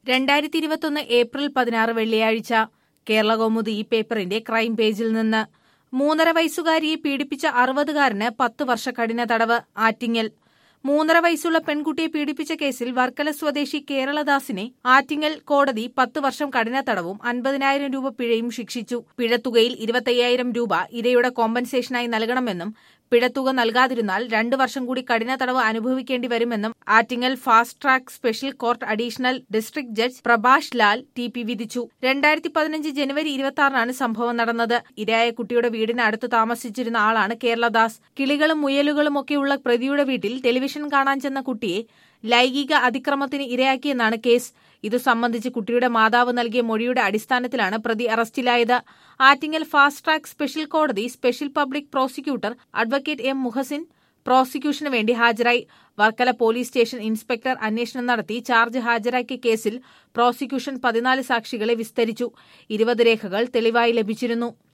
രണ്ടായിരത്തി ഇരുപത്തൊന്ന് ഏപ്രിൽ പതിനാറ് വെള്ളിയാഴ്ച കേരള കൗമുദി ഈ പേപ്പറിന്റെ ക്രൈം പേജിൽ നിന്ന് മൂന്നര വയസ്സുകാരിയെ പീഡിപ്പിച്ച അറുപതുകാരന് പത്ത് വർഷ കഠിന തടവ് ആറ്റിങ്ങൽ മൂന്നര വയസ്സുള്ള പെൺകുട്ടിയെ പീഡിപ്പിച്ച കേസിൽ വർക്കല സ്വദേശി കേരളദാസിനെ ആറ്റിങ്ങൽ കോടതി പത്ത് വർഷം കഠിന തടവും അൻപതിനായിരം രൂപ പിഴയും ശിക്ഷിച്ചു പിഴത്തുകയിൽ ഇരുപത്തയ്യായിരം രൂപ ഇരയുടെ കോമ്പൻസേഷനായി നൽകണമെന്നും പിഴത്തുക നൽകാതിരുന്നാൽ രണ്ടു വർഷം കൂടി കഠിന തടവ് അനുഭവിക്കേണ്ടി വരുമെന്നും Attingal fast track special court additional district judge Prabhash Lal T P വിധിച്ചു രണ്ടായിരത്തി പതിനഞ്ച് ജനുവരി ഇരുപത്തി ആറിനാണ് സംഭവം നടന്നത് ഇരയായ കുട്ടിയുടെ വീടിന് അടുത്ത് താമസിച്ചിരുന്ന ആളാണ് കേരളദാസ് കിളികളും മുയലുകളും ഒക്കെയുള്ള പ്രതിയുടെ വീട്ടിൽ ടെലിവിഷൻ കാണാൻ ചെന്ന കുട്ടിയെ ലൈംഗിക അതിക്രമത്തിന് ഇരയാക്കിയെന്നാണ് കേസ് ഇതു സംബന്ധിച്ച് കുട്ടിയുടെ മാതാവ് നൽകിയ മൊഴിയുടെ അടിസ്ഥാനത്തിലാണ് പ്രതി അറസ്റ്റിലായത് ആറ്റിങ്ങൽ ഫാസ്റ്റ് ട്രാക്ക് സ്പെഷ്യൽ കോടതി special public prosecutor advocate M Muhasin പ്രോസിക്യൂഷന് വേണ്ടി ഹാജരായി വർക്കല പോലീസ് സ്റ്റേഷൻ ഇൻസ്പെക്ടർ അന്വേഷണം നടത്തി ചാർജ് ഹാജരാക്കിയ കേസിൽ പ്രോസിക്യൂഷൻ പതിനാല് സാക്ഷികളെ വിസ്തരിച്ചു ഇരുപത് രേഖകൾ തെളിവായി ലഭിച്ചിരുന്നു